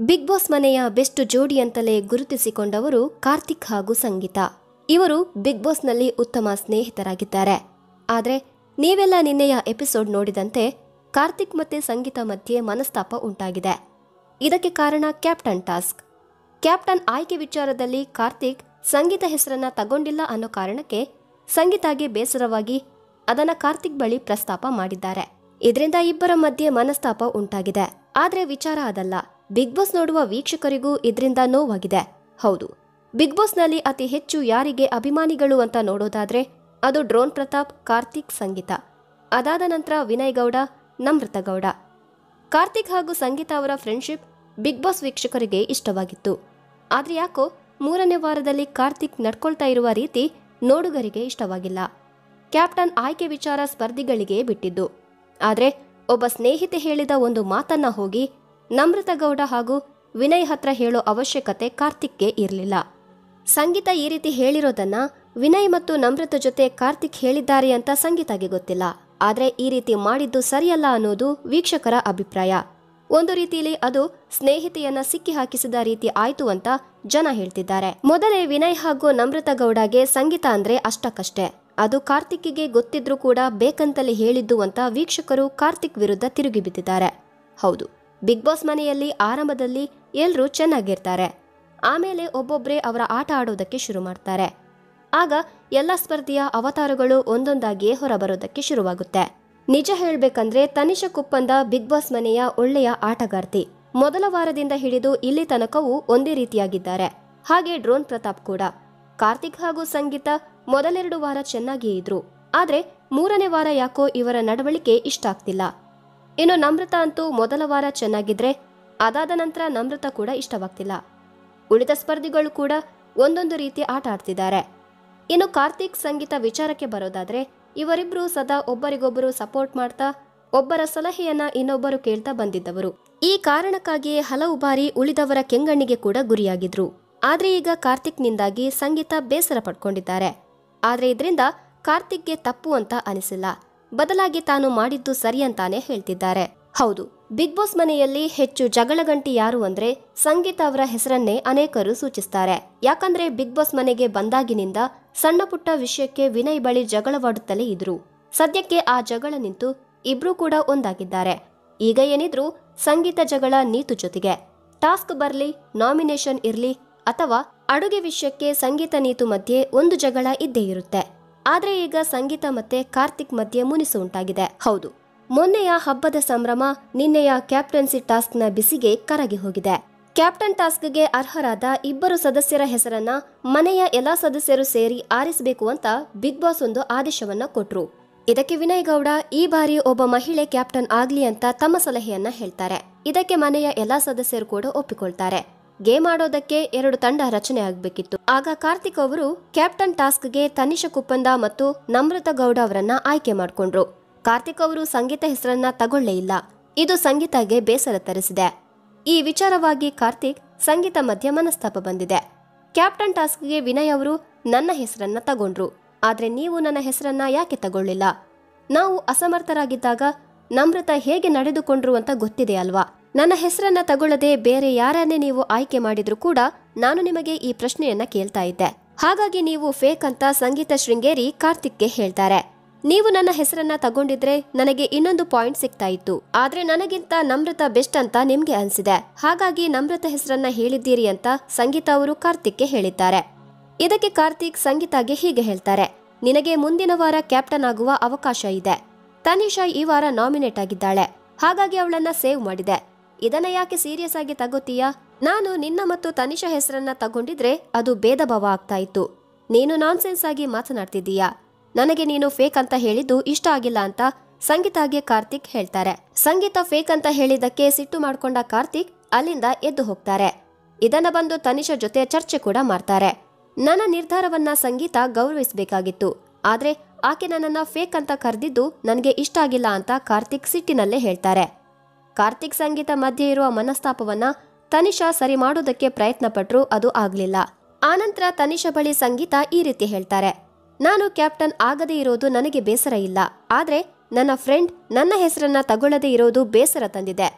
big boss ಮನೆಯ best ಜೋಡಿ ಅಂತಲೇ ಗುರುತಿಸಿಕೊಂಡವರು ಕಾರ್ತಿಕ್ ಹಾಗೂ ಸಂಗೀತ ಇವರು ಬಿಗ್ ಬಾಸ್ನಲ್ಲಿ ಉತ್ತಮ ಸ್ನೇಹಿತರಾಗಿದ್ದಾರೆ ಆದರೆ ನೀವೆಲ್ಲ ನಿನ್ನೆಯ ಎಪಿಸೋಡ್ ನೋಡಿದಂತೆ ಕಾರ್ತಿಕ್ ಮತ್ತೆ ಸಂಗೀತ ಮಧ್ಯೆ ಮನಸ್ತಾಪ ಉಂಟಾಗಿದೆ ಇದಕ್ಕೆ ಕಾರಣ ಕ್ಯಾಪ್ಟನ್ ಟಾಸ್ಕ್ ಕ್ಯಾಪ್ಟನ್ ಆಯ್ಕೆ ವಿಚಾರದಲ್ಲಿ ಕಾರ್ತಿಕ್ ಸಂಗೀತ ಹೆಸರನ್ನ ತಗೊಂಡಿಲ್ಲ ಅನ್ನೋ ಕಾರಣಕ್ಕೆ ಸಂಗೀತಾಗೆ ಬೇಸರವಾಗಿ ಅದನ್ನ ಕಾರ್ತಿಕ್ ಬಳಿ ಪ್ರಸ್ತಾಪ ಮಾಡಿದ್ದಾರೆ ಇದರಿಂದ ಇಬ್ಬರ ಮಧ್ಯೆ ಮನಸ್ತಾಪ ಉಂಟಾಗಿದೆ ಆದ್ರೆ ವಿಚಾರ ಅದಲ್ಲ ಬಿಗ್ ಬಾಸ್ ನೋಡುವ ವೀಕ್ಷಕರಿಗೂ ಇದರಿಂದ ನೋವಾಗಿದೆ ಹೌದು ಬಿಗ್ ಬಾಸ್ನಲ್ಲಿ ಅತಿ ಹೆಚ್ಚು ಯಾರಿಗೆ ಅಭಿಮಾನಿಗಳು ಅಂತ ನೋಡೋದಾದ್ರೆ ಅದು ಡ್ರೋನ್ ಪ್ರತಾಪ್ ಕಾರ್ತಿಕ್ ಸಂಗೀತ ಅದಾದ ನಂತರ ವಿನಯ್ ಗೌಡ ನಮ್ರತ ಗೌಡ ಕಾರ್ತಿಕ್ ಹಾಗೂ ಸಂಗೀತ ಅವರ ಫ್ರೆಂಡ್ಶಿಪ್ ಬಿಗ್ ಬಾಸ್ ವೀಕ್ಷಕರಿಗೆ ಇಷ್ಟವಾಗಿತ್ತು ಆದ್ರೆ ಯಾಕೋ ಮೂರನೇ ವಾರದಲ್ಲಿ ಕಾರ್ತಿಕ್ ನಡ್ಕೊಳ್ತಾ ಇರುವ ರೀತಿ ನೋಡುಗರಿಗೆ ಇಷ್ಟವಾಗಿಲ್ಲ ಕ್ಯಾಪ್ಟನ್ ಆಯ್ಕೆ ವಿಚಾರ ಸ್ಪರ್ಧಿಗಳಿಗೆ ಬಿಟ್ಟಿದ್ದು ಆದ್ರೆ ಒಬ್ಬ ಸ್ನೇಹಿತೆ ಹೇಳಿದ ಒಂದು ಮಾತನ್ನ ಹೋಗಿ ನಮ್ರತ ಗೌಡ ಹಾಗೂ ವಿನಯ್ ಹತ್ರ ಹೇಳೋ ಅವಶ್ಯಕತೆ ಕಾರ್ತಿಕ್ಗೆ ಇರಲಿಲ್ಲ ಸಂಗೀತ ಈ ರೀತಿ ಹೇಳಿರೋದನ್ನ ವಿನಯ್ ಮತ್ತು ನಮ್ರತ ಜೊತೆ ಕಾರ್ತಿಕ್ ಹೇಳಿದ್ದಾರೆ ಅಂತ ಸಂಗೀತಗೆ ಗೊತ್ತಿಲ್ಲ ಆದ್ರೆ ಈ ರೀತಿ ಮಾಡಿದ್ದು ಸರಿಯಲ್ಲ ಅನ್ನೋದು ವೀಕ್ಷಕರ ಅಭಿಪ್ರಾಯ ಒಂದು ರೀತಿಯಲ್ಲಿ ಅದು ಸ್ನೇಹಿತೆಯನ್ನ ಸಿಕ್ಕಿ ಹಾಕಿಸಿದ ರೀತಿ ಆಯ್ತು ಅಂತ ಜನ ಹೇಳ್ತಿದ್ದಾರೆ ಮೊದಲೇ ವಿನಯ್ ಹಾಗೂ ನಮ್ರತ ಗೌಡಗೆ ಸಂಗೀತ ಅಂದ್ರೆ ಅಷ್ಟಕ್ಕಷ್ಟೇ ಅದು ಕಾರ್ತಿಕ್ಕಿಗೆ ಗೊತ್ತಿದ್ರೂ ಕೂಡ ಬೇಕಂತಲೇ ಹೇಳಿದ್ದು ಅಂತ ವೀಕ್ಷಕರು ಕಾರ್ತಿಕ್ ವಿರುದ್ಧ ತಿರುಗಿ ಬಿದ್ದಿದ್ದಾರೆ ಹೌದು ಬಿಗ್ ಬಾಸ್ ಮನೆಯಲ್ಲಿ ಆರಂಭದಲ್ಲಿ ಎಲ್ರೂ ಚೆನ್ನಾಗಿರ್ತಾರೆ ಆಮೇಲೆ ಒಬ್ಬೊಬ್ಬರೇ ಅವರ ಆಟ ಆಡೋದಕ್ಕೆ ಶುರು ಮಾಡ್ತಾರೆ ಆಗ ಎಲ್ಲ ಸ್ಪರ್ಧೆಯ ಅವತಾರಗಳು ಒಂದೊಂದಾಗಿಯೇ ಹೊರಬರೋದಕ್ಕೆ ಶುರುವಾಗುತ್ತೆ ನಿಜ ಹೇಳ್ಬೇಕಂದ್ರೆ ತನಿಷಾ ಕುಪ್ಪಂದ ಬಿಗ್ ಬಾಸ್ ಮನೆಯ ಒಳ್ಳೆಯ ಆಟಗಾರ್ತಿ ಮೊದಲ ವಾರದಿಂದ ಹಿಡಿದು ಇಲ್ಲಿ ತನಕವೂ ಒಂದೇ ರೀತಿಯಾಗಿದ್ದಾರೆ ಹಾಗೆ ಡ್ರೋನ್ ಪ್ರತಾಪ್ ಕೂಡ ಕಾರ್ತಿಕ್ ಹಾಗೂ ಸಂಗೀತ ಮೊದಲೆರಡು ವಾರ ಚೆನ್ನಾಗಿಯೇ ಇದ್ರು ಆದ್ರೆ ಮೂರನೇ ವಾರ ಯಾಕೋ ಇವರ ನಡವಳಿಕೆ ಇಷ್ಟ ಆಗ್ತಿಲ್ಲ ಇನ್ನು ನಮ್ರತ ಅಂತೂ ಮೊದಲ ವಾರ ಚೆನ್ನಾಗಿದ್ರೆ ಅದಾದ ನಂತರ ನಮ್ರತ ಕೂಡ ಇಷ್ಟವಾಗ್ತಿಲ್ಲ ಉಳಿದ ಸ್ಪರ್ಧಿಗಳು ಕೂಡ ಒಂದೊಂದು ರೀತಿ ಆಟ ಆಡ್ತಿದ್ದಾರೆ ಇನ್ನು ಕಾರ್ತಿಕ್ ಸಂಗೀತ ವಿಚಾರಕ್ಕೆ ಬರೋದಾದ್ರೆ ಇವರಿಬ್ರು ಸದಾ ಒಬ್ಬರಿಗೊಬ್ಬರು ಸಪೋರ್ಟ್ ಮಾಡ್ತಾ ಒಬ್ಬರ ಸಲಹೆಯನ್ನ ಇನ್ನೊಬ್ಬರು ಕೇಳ್ತಾ ಬಂದಿದ್ದವರು ಈ ಕಾರಣಕ್ಕಾಗಿಯೇ ಹಲವು ಬಾರಿ ಉಳಿದವರ ಕೆಂಗಣ್ಣಿಗೆ ಕೂಡ ಗುರಿಯಾಗಿದ್ರು ಆದ್ರೆ ಈಗ ಕಾರ್ತಿಕ್ನಿಂದಾಗಿ ಸಂಗೀತ ಬೇಸರ ಪಡ್ಕೊಂಡಿದ್ದಾರೆ ಆದ್ರೆ ಇದರಿಂದ ಕಾರ್ತಿಕ್ಗೆ ತಪ್ಪು ಅಂತ ಅನಿಸಿಲ್ಲ ಬದಲಾಗಿ ತಾನು ಮಾಡಿದ್ದು ಸರಿ ಅಂತಾನೆ ಹೇಳ್ತಿದ್ದಾರೆ ಹೌದು ಬಿಗ್ ಬಾಸ್ ಮನೆಯಲ್ಲಿ ಹೆಚ್ಚು ಜಗಳಗಂಟಿ ಯಾರು ಅಂದ್ರೆ ಸಂಗೀತ ಅವರ ಹೆಸರನ್ನೇ ಅನೇಕರು ಸೂಚಿಸ್ತಾರೆ ಯಾಕಂದ್ರೆ ಬಿಗ್ ಬಾಸ್ ಮನೆಗೆ ಬಂದಾಗಿನಿಂದ ಸಣ್ಣ ಪುಟ್ಟ ವಿಷಯಕ್ಕೆ ವಿನಯ್ ಬಳಿ ಜಗಳವಾಡುತ್ತಲೇ ಇದ್ರು ಸದ್ಯಕ್ಕೆ ಆ ಜಗಳ ನಿಂತು ಇಬ್ರು ಕೂಡ ಒಂದಾಗಿದ್ದಾರೆ ಈಗ ಏನಿದ್ರು ಸಂಗೀತ ಜಗಳ ನೀತು ಜೊತೆಗೆ ಟಾಸ್ಕ್ ಬರ್ಲಿ ನಾಮಿನೇಷನ್ ಇರ್ಲಿ ಅಥವಾ ಅಡುಗೆ ವಿಷಯಕ್ಕೆ ಸಂಗೀತ ನೀತು ಮಧ್ಯೆ ಒಂದು ಜಗಳ ಇದ್ದೇ ಇರುತ್ತೆ ಆದ್ರೆ ಈಗ ಸಂಗೀತ ಮತ್ತೆ ಕಾರ್ತಿಕ್ ಮಧ್ಯೆ ಮುನಿಸು ಉಂಟಾಗಿದೆ ಹೌದು ಮೊನ್ನೆಯ ಹಬ್ಬದ ಸಂಭ್ರಮ ನಿನ್ನೆಯ ಕ್ಯಾಪ್ಟನ್ಸಿ ಟಾಸ್ಕ್ನ ಬಿಸಿಗೆ ಕರಗಿ ಹೋಗಿದೆ ಕ್ಯಾಪ್ಟನ್ ಟಾಸ್ಕ್ಗೆ ಅರ್ಹರಾದ ಇಬ್ಬರು ಸದಸ್ಯರ ಹೆಸರನ್ನ ಮನೆಯ ಎಲ್ಲಾ ಸದಸ್ಯರು ಸೇರಿ ಆರಿಸಬೇಕು ಅಂತ ಬಿಗ್ ಬಾಸ್ ಒಂದು ಆದೇಶವನ್ನ ಕೊಟ್ರು ಇದಕ್ಕೆ ವಿನಯ್ ಗೌಡ ಈ ಬಾರಿ ಒಬ್ಬ ಮಹಿಳೆ ಕ್ಯಾಪ್ಟನ್ ಆಗ್ಲಿ ಅಂತ ತಮ್ಮ ಸಲಹೆಯನ್ನ ಹೇಳ್ತಾರೆ ಇದಕ್ಕೆ ಮನೆಯ ಎಲ್ಲಾ ಸದಸ್ಯರು ಕೂಡ ಒಪ್ಪಿಕೊಳ್ತಾರೆ ಗೇಮ್ ಆಡೋದಕ್ಕೆ ಎರಡು ತಂಡ ರಚನೆ ಆಗಬೇಕಿತ್ತು ಆಗ ಕಾರ್ತಿಕ್ ಅವರು ಕ್ಯಾಪ್ಟನ್ ಟಾಸ್ಕ್ಗೆ ತನಿಷಾ ಕುಪ್ಪಂದ ಮತ್ತು ನಮ್ರತ ಗೌಡ ಅವರನ್ನ ಆಯ್ಕೆ ಮಾಡಿಕೊಂಡ್ರು ಕಾರ್ತಿಕ್ ಅವರು ಸಂಗೀತ ಹೆಸರನ್ನ ತಗೊಳ್ಳೇ ಇಲ್ಲ ಇದು ಸಂಗೀತಗೆ ಬೇಸರ ತರಿಸಿದೆ ಈ ವಿಚಾರವಾಗಿ ಕಾರ್ತಿಕ್ ಸಂಗೀತ ಮಧ್ಯೆ ಮನಸ್ತಾಪ ಬಂದಿದೆ ಕ್ಯಾಪ್ಟನ್ ಟಾಸ್ಕ್ಗೆ ವಿನಯ್ ಅವರು ನನ್ನ ಹೆಸರನ್ನ ತಗೊಂಡ್ರು ಆದ್ರೆ ನೀವು ನನ್ನ ಹೆಸರನ್ನ ಯಾಕೆ ತಗೊಳ್ಳಿಲ್ಲ ನಾವು ಅಸಮರ್ಥರಾಗಿದ್ದಾಗ ನಮ್ರತ ಹೇಗೆ ನಡೆದುಕೊಂಡ್ರು ಅಂತ ಗೊತ್ತಿದೆ ಅಲ್ವಾ ನನ್ನ ಹೆಸರನ್ನ ತಗೊಳ್ಳದೆ ಬೇರೆ ಯಾರನ್ನೇ ನೀವು ಆಯ್ಕೆ ಮಾಡಿದ್ರು ಕೂಡ ನಾನು ನಿಮಗೆ ಈ ಪ್ರಶ್ನೆಯನ್ನ ಕೇಳ್ತಾ ಇದ್ದೆ ಹಾಗಾಗಿ ನೀವು ಫೇಕ್ ಅಂತ ಸಂಗೀತ ಶೃಂಗೇರಿ ಕಾರ್ತಿಕ್ಗೆ ಹೇಳ್ತಾರೆ ನೀವು ನನ್ನ ಹೆಸರನ್ನ ತಗೊಂಡಿದ್ರೆ ನನಗೆ ಇನ್ನೊಂದು ಪಾಯಿಂಟ್ ಸಿಗ್ತಾ ಇತ್ತು ಆದ್ರೆ ನನಗಿಂತ ನಮ್ರತ ಬೆಸ್ಟ್ ಅಂತ ನಿಮ್ಗೆ ಅನ್ಸಿದೆ ಹಾಗಾಗಿ ನಮ್ರತ ಹೆಸರನ್ನ ಹೇಳಿದ್ದೀರಿ ಅಂತ ಸಂಗೀತ ಅವರು ಕಾರ್ತಿಕ್ಗೆ ಹೇಳಿದ್ದಾರೆ ಇದಕ್ಕೆ ಕಾರ್ತಿಕ್ ಸಂಗೀತಾಗೆ ಹೀಗೆ ಹೇಳ್ತಾರೆ ನಿನಗೆ ಮುಂದಿನ ವಾರ ಕ್ಯಾಪ್ಟನ್ ಆಗುವ ಅವಕಾಶ ಇದೆ ತನಿಷಾ ಈ ವಾರ ನಾಮಿನೇಟ್ ಆಗಿದ್ದಾಳೆ ಹಾಗಾಗಿ ಅವಳನ್ನ ಸೇವ್ ಮಾಡಿದೆ ಇದನ್ನ ಯಾಕೆ ಸೀರಿಯಸ್ ಆಗಿ ತಗೋತೀಯಾ ನಾನು ನಿನ್ನ ಮತ್ತು ತನಿಷಾ ಹೆಸರನ್ನ ತಗೊಂಡಿದ್ರೆ ಅದು ಭೇದ ಭಾವ ಆಗ್ತಾ ಇತ್ತು ನೀನು ನಾನ್ಸೆನ್ಸ್ ಆಗಿ ಮಾತನಾಡ್ತಿದ್ದೀಯಾ ನನಗೆ ನೀನು ಫೇಕ್ ಅಂತ ಹೇಳಿದ್ದು ಇಷ್ಟ ಆಗಿಲ್ಲ ಅಂತ ಸಂಗೀತಾಗೆ ಕಾರ್ತಿಕ್ ಹೇಳ್ತಾರೆ ಸಂಗೀತ ಫೇಕ್ ಅಂತ ಹೇಳಿದ್ದಕ್ಕೆ ಸಿಟ್ಟು ಮಾಡ್ಕೊಂಡ ಕಾರ್ತಿಕ್ ಅಲ್ಲಿಂದ ಎದ್ದು ಹೋಗ್ತಾರೆ ಇದನ್ನ ಬಂದು ತನಿಷಾ ಜೊತೆ ಚರ್ಚೆ ಕೂಡ ಮಾಡ್ತಾರೆ ನನ್ನ ನಿರ್ಧಾರವನ್ನ ಸಂಗೀತ ಗೌರವಿಸಬೇಕಾಗಿತ್ತು ಆದ್ರೆ ಆಕೆ ನನ್ನನ್ನ ಫೇಕ್ ಅಂತ ಕರೆದಿದ್ದು ನನಗೆ ಇಷ್ಟ ಆಗಿಲ್ಲ ಅಂತ ಕಾರ್ತಿಕ್ ಸಿಟ್ಟಿನಲ್ಲೇ ಹೇಳ್ತಾರೆ ಕಾರ್ತಿಕ್ ಸಂಗೀತ ಮಧ್ಯೆ ಇರುವ ಮನಸ್ತಾಪವನ್ನ ತನಿಷಾ ಸರಿ ಮಾಡೋದಕ್ಕೆ ಪ್ರಯತ್ನ ಪಟ್ರು ಅದು ಆಗ್ಲಿಲ್ಲ ಆನಂತರ ತನಿಷಾ ಬಳಿ ಸಂಗೀತ ಈ ರೀತಿ ಹೇಳ್ತಾರೆ ನಾನು ಕ್ಯಾಪ್ಟನ್ ಆಗದೇ ಇರೋದು ನನಗೆ ಬೇಸರ ಇಲ್ಲ ಆದ್ರೆ ನನ್ನ ಫ್ರೆಂಡ್ ನನ್ನ ಹೆಸರನ್ನ ತಗೊಳ್ಳದೇ ಇರೋದು ಬೇಸರ ತಂದಿದೆ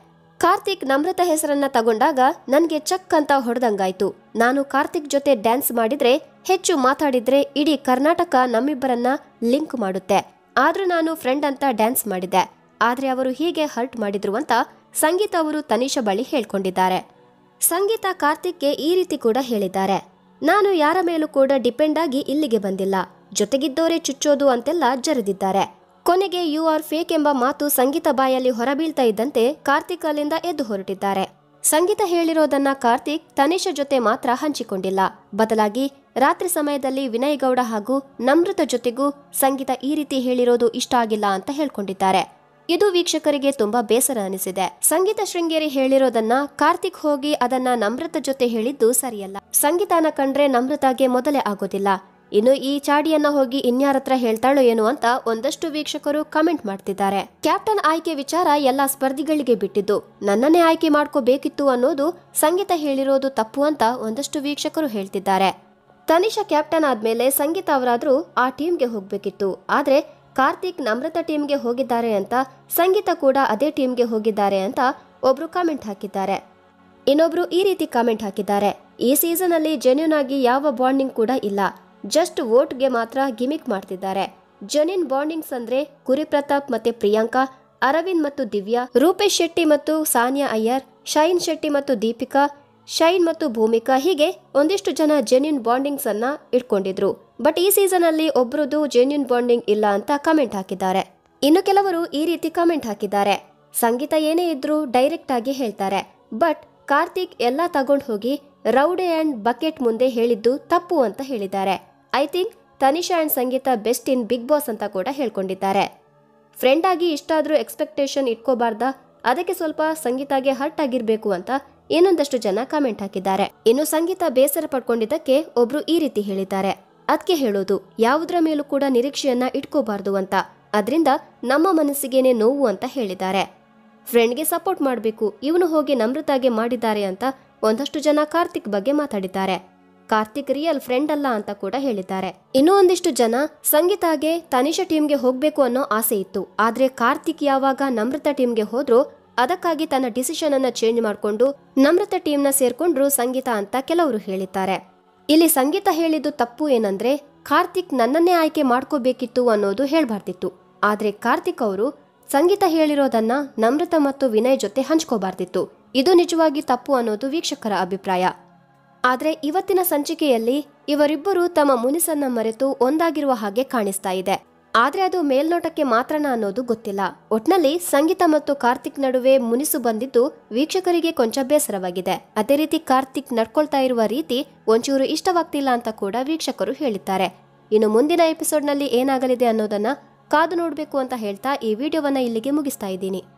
ಕಾರ್ತಿಕ್ ನಮ್ರತ ಹೆಸರನ್ನ ತಗೊಂಡಾಗ ನನ್ಗೆ ಚಕ್ ಅಂತ ಹೊಡೆದಂಗಾಯ್ತು ನಾನು ಕಾರ್ತಿಕ್ ಜೊತೆ ಡ್ಯಾನ್ಸ್ ಮಾಡಿದ್ರೆ ಹೆಚ್ಚು ಮಾತಾಡಿದ್ರೆ ಇಡೀ ಕರ್ನಾಟಕ ನಮ್ಮಿಬ್ಬರನ್ನ ಲಿಂಕ್ ಮಾಡುತ್ತೆ ಆದ್ರೂ ನಾನು ಫ್ರೆಂಡ್ ಅಂತ ಡ್ಯಾನ್ಸ್ ಮಾಡಿದ್ದೆ ಆದ್ರೆ ಅವರು ಹೀಗೆ ಹರ್ಟ್ ಮಾಡಿದ್ರು ಅಂತ ಸಂಗೀತ ಅವರು ತನಿಷಾ ಬಳಿ ಹೇಳ್ಕೊಂಡಿದ್ದಾರೆ ಸಂಗೀತ ಕಾರ್ತಿಕ್ಗೆ ಈ ರೀತಿ ಕೂಡ ಹೇಳಿದ್ದಾರೆ ನಾನು ಯಾರ ಮೇಲೂ ಕೂಡ ಡಿಪೆಂಡ್ ಆಗಿ ಇಲ್ಲಿಗೆ ಬಂದಿಲ್ಲ ಜೊತೆಗಿದ್ದೋರೇ ಚುಚ್ಚೋದು ಅಂತೆಲ್ಲ ಜರೆದಿದ್ದಾರೆ ಕೊನೆಗೆ ಯು ಆರ್ ಫೇಕ್ ಎಂಬ ಮಾತು ಸಂಗೀತ ಬಾಯಲ್ಲಿ ಹೊರಬೀಳ್ತಾ ಇದ್ದಂತೆ ಕಾರ್ತಿಕ್ ಅಲ್ಲಿಂದ ಎದ್ದು ಹೊರಟಿದ್ದಾರೆ ಸಂಗೀತ ಹೇಳಿರೋದನ್ನ ಕಾರ್ತಿಕ್ ತನಿಷಾ ಜೊತೆ ಮಾತ್ರ ಹಂಚಿಕೊಂಡಿಲ್ಲ ಬದಲಾಗಿ ರಾತ್ರಿ ಸಮಯದಲ್ಲಿ ವಿನಯ್ ಗೌಡ ಹಾಗೂ ನಮ್ರತ ಜೊತೆಗೂ ಸಂಗೀತ ಈ ರೀತಿ ಹೇಳಿರೋದು ಇಷ್ಟ ಆಗಿಲ್ಲ ಅಂತ ಹೇಳ್ಕೊಂಡಿದ್ದಾರೆ ಇದು ವೀಕ್ಷಕರಿಗೆ ತುಂಬಾ ಬೇಸರ ಅನಿಸಿದೆ ಸಂಗೀತ ಶೃಂಗೇರಿ ಹೇಳಿರೋದನ್ನ ಕಾರ್ತಿಕ್ ಹೋಗಿ ಅದನ್ನ ನಮ್ರತ ಜೊತೆ ಹೇಳಿದ್ದು ಸರಿಯಲ್ಲ ಸಂಗೀತನ ಕಂಡ್ರೆ ನಮ್ರತಾಗೆ ಮೊದಲೇ ಆಗೋದಿಲ್ಲ ಇನ್ನು ಈ ಚಾಡಿಯನ್ನ ಹೋಗಿ ಇನ್ಯಾರತ್ರ ಹೇಳ್ತಾಳೋ ಏನು ಅಂತ ಒಂದಷ್ಟು ವೀಕ್ಷಕರು ಕಮೆಂಟ್ ಮಾಡ್ತಿದ್ದಾರೆ ಕ್ಯಾಪ್ಟನ್ ಆಯ್ಕೆ ವಿಚಾರ ಎಲ್ಲಾ ಸ್ಪರ್ಧಿಗಳಿಗೆ ಬಿಟ್ಟಿದ್ದು ನನ್ನನ್ನೇ ಆಯ್ಕೆ ಮಾಡ್ಕೋಬೇಕಿತ್ತು ಅನ್ನೋದು ಸಂಗೀತ ಹೇಳಿರೋದು ತಪ್ಪು ಅಂತ ಒಂದಷ್ಟು ವೀಕ್ಷಕರು ಹೇಳ್ತಿದ್ದಾರೆ ತನಿಷಾ ಕ್ಯಾಪ್ಟನ್ ಆದ್ಮೇಲೆ ಸಂಗೀತ ಅವರಾದ್ರೂ ಆ ಟೀಮ್ಗೆ ಹೋಗ್ಬೇಕಿತ್ತು ಆದ್ರೆ ಕಾರ್ತಿಕ್ ನಮ್ರತ ಟೀಮ್ಗೆ ಹೋಗಿದ್ದಾರೆ ಅಂತ ಸಂಗೀತ ಕೂಡ ಅದೇ ಟೀಮ್ಗೆ ಹೋಗಿದ್ದಾರೆ ಅಂತ ಒಬ್ರು ಕಾಮೆಂಟ್ ಹಾಕಿದ್ದಾರೆ ಇನ್ನೊಬ್ರು ಈ ರೀತಿ ಕಾಮೆಂಟ್ ಹಾಕಿದ್ದಾರೆ ಈ ಸೀಸನ್ ಅಲ್ಲಿ ಜೆನ್ಯೂನ್ ಆಗಿ ಯಾವ ಬಾಂಡಿಂಗ್ ಕೂಡ ಇಲ್ಲ ಜಸ್ಟ್ ವೋಟ್ಗೆ ಮಾತ್ರ ಗಿಮಿಕ್ ಮಾಡ್ತಿದ್ದಾರೆ ಜೆನ್ಯೂನ್ ಬಾಂಡಿಂಗ್ಸ್ ಅಂದ್ರೆ ಕುರಿ ಪ್ರತಾಪ್ ಮತ್ತೆ ಪ್ರಿಯಾಂಕಾ ಅರವಿಂದ್ ಮತ್ತು ದಿವ್ಯಾ ರೂಪೇಶ್ ಶೆಟ್ಟಿ ಮತ್ತು ಸಾನಿಯಾ ಅಯ್ಯರ್ ಶೈನ್ ಶೆಟ್ಟಿ ಮತ್ತು ದೀಪಿಕಾ ಶೈನ್ ಮತ್ತು ಭೂಮಿಕಾ ಹೀಗೆ ಒಂದಿಷ್ಟು ಜನ ಜೆನ್ಯೂನ್ ಬಾಂಡಿಂಗ್ಸ್ ಅನ್ನ ಇಟ್ಕೊಂಡಿದ್ರು ಬಟ್ ಈ ಸೀಸನ್ ಅಲ್ಲಿ ಒಬ್ರದ್ದು ಜೆನ್ಯೂನ್ ಬಾಂಡಿಂಗ್ ಇಲ್ಲ ಅಂತ ಕಮೆಂಟ್ ಹಾಕಿದ್ದಾರೆ ಇನ್ನು ಕೆಲವರು ಈ ರೀತಿ ಕಮೆಂಟ್ ಹಾಕಿದ್ದಾರೆ ಸಂಗೀತ ಏನೇ ಇದ್ರೂ ಡೈರೆಕ್ಟ್ ಆಗಿ ಹೇಳ್ತಾರೆ ಬಟ್ ಕಾರ್ತಿಕ್ ಎಲ್ಲ ತಗೊಂಡ್ ಹೋಗಿ ರೌಡೆ ಅಂಡ್ ಬಕೆಟ್ ಮುಂದೆ ಹೇಳಿದ್ದು ತಪ್ಪು ಅಂತ ಹೇಳಿದ್ದಾರೆ I think Tanisha and Sangeetha best in Big Boss ಅಂತ ಕೂಡ ಹೇಳ್ಕೊಂಡಿದ್ದಾರೆ ಫ್ರೆಂಡ್ ಆಗಿ ಇಷ್ಟಾದ್ರೂ ಎಕ್ಸ್ಪೆಕ್ಟೇಷನ್ ಇಟ್ಕೋಬಾರ್ದಾ ಅದಕ್ಕೆ ಸ್ವಲ್ಪ ಸಂಗೀತಾಗೆ ಹರ್ಟ್ ಆಗಿರ್ಬೇಕು ಅಂತ ಇನ್ನೊಂದಷ್ಟು ಜನ ಕಾಮೆಂಟ್ ಹಾಕಿದ್ದಾರೆ ಇನ್ನು ಸಂಗೀತ ಬೇಸರ ಪಡ್ಕೊಂಡಿದ್ದಕ್ಕೆ ಒಬ್ರು ಈ ರೀತಿ ಹೇಳಿದ್ದಾರೆ ಅದಕ್ಕೆ ಹೇಳೋದು ಯಾವುದರ ಮೇಲೂ ಕೂಡ ನಿರೀಕ್ಷೆಯನ್ನ ಇಟ್ಕೋಬಾರ್ದು ಅಂತ ಅದರಿಂದ ನಮ್ಮ ಮನಸ್ಸಿಗೇನೆ ನೋವು ಅಂತ ಹೇಳಿದ್ದಾರೆ ಫ್ರೆಂಡ್ಗೆ ಸಪೋರ್ಟ್ ಮಾಡಬೇಕು ಇವನು ಹೋಗಿ ನಮ್ರತಾಗೆ ಮಾಡಿದ್ದಾರೆ ಅಂತ ಒಂದಷ್ಟು ಜನ ಕಾರ್ತಿಕ್ ಬಗ್ಗೆ ಮಾತಾಡಿದ್ದಾರೆ ಕಾರ್ತಿಕ್ ರಿಯಲ್ ಫ್ರೆಂಡ್ ಅಲ್ಲ ಅಂತ ಕೂಡ ಹೇಳಿದ್ದಾರೆ ಇನ್ನೂ ಒಂದಿಷ್ಟು ಜನ ಸಂಗೀತಾಗೆ ತನಿಷಾ ಟೀಮ್ಗೆ ಹೋಗ್ಬೇಕು ಅನ್ನೋ ಆಸೆ ಇತ್ತು ಆದ್ರೆ ಕಾರ್ತಿಕ್ ಯಾವಾಗ ನಮ್ರತಾ ಟೀಮ್ಗೆ ಹೋದ್ರೋ ಅದಕ್ಕಾಗಿ ತನ್ನ ಡಿಸಿಷನ್ ಅನ್ನ ಚೇಂಜ್ ಮಾಡ್ಕೊಂಡು ನಮ್ರತಾ ಟೀಮ್ನ ಸೇರ್ಕೊಂಡ್ರು ಸಂಗೀತ ಅಂತ ಕೆಲವರು ಹೇಳಿದ್ದಾರೆ ಇಲ್ಲಿ ಸಂಗೀತ ಹೇಳಿದ್ದು ತಪ್ಪು ಏನಂದ್ರೆ ಕಾರ್ತಿಕ್ ನನ್ನನ್ನೇ ಆಯ್ಕೆ ಮಾಡ್ಕೋಬೇಕಿತ್ತು ಅನ್ನೋದು ಹೇಳ್ಬಾರ್ದಿತ್ತು ಆದ್ರೆ ಕಾರ್ತಿಕ್ ಅವರು ಸಂಗೀತ ಹೇಳಿರೋದನ್ನ ನಮ್ರತ ಮತ್ತು ವಿನಯ್ ಜೊತೆ ಹಂಚ್ಕೋಬಾರ್ದಿತ್ತು ಇದು ನಿಜವಾಗಿ ತಪ್ಪು ಅನ್ನೋದು ವೀಕ್ಷಕರ ಅಭಿಪ್ರಾಯ ಆದ್ರೆ ಇವತ್ತಿನ ಸಂಚಿಕೆಯಲ್ಲಿ ಇವರಿಬ್ಬರು ತಮ್ಮ ಮುನಿಸನ್ನ ಮರೆತು ಒಂದಾಗಿರುವ ಹಾಗೆ ಕಾಣಿಸ್ತಾ ಇದೆ ಆದ್ರೆ ಅದು ಮೇಲ್ನೋಟಕ್ಕೆ ಮಾತ್ರನ ಅನ್ನೋದು ಗೊತ್ತಿಲ್ಲ ಒಟ್ನಲ್ಲಿ ಸಂಗೀತ ಮತ್ತು ಕಾರ್ತಿಕ್ ನಡುವೆ ಮುನಿಸು ಬಂದಿದ್ದು ವೀಕ್ಷಕರಿಗೆ ಕೊಂಚ ಬೇಸರವಾಗಿದೆ ಅದೇ ರೀತಿ ಕಾರ್ತಿಕ್ ನಡ್ಕೊಳ್ತಾ ಇರುವ ರೀತಿ ಒಂಚೂರು ಇಷ್ಟವಾಗ್ತಿಲ್ಲ ಅಂತ ಕೂಡ ವೀಕ್ಷಕರು ಹೇಳಿದ್ದಾರೆ ಇನ್ನು ಮುಂದಿನ ಎಪಿಸೋಡ್ನಲ್ಲಿ ಏನಾಗಲಿದೆ ಅನ್ನೋದನ್ನ ಕಾದು ನೋಡಬೇಕು ಅಂತ ಹೇಳ್ತಾ ಈ ವಿಡಿಯೋವನ್ನ ಇಲ್ಲಿಗೆ ಮುಗಿಸ್ತಾ ಇದ್ದೀನಿ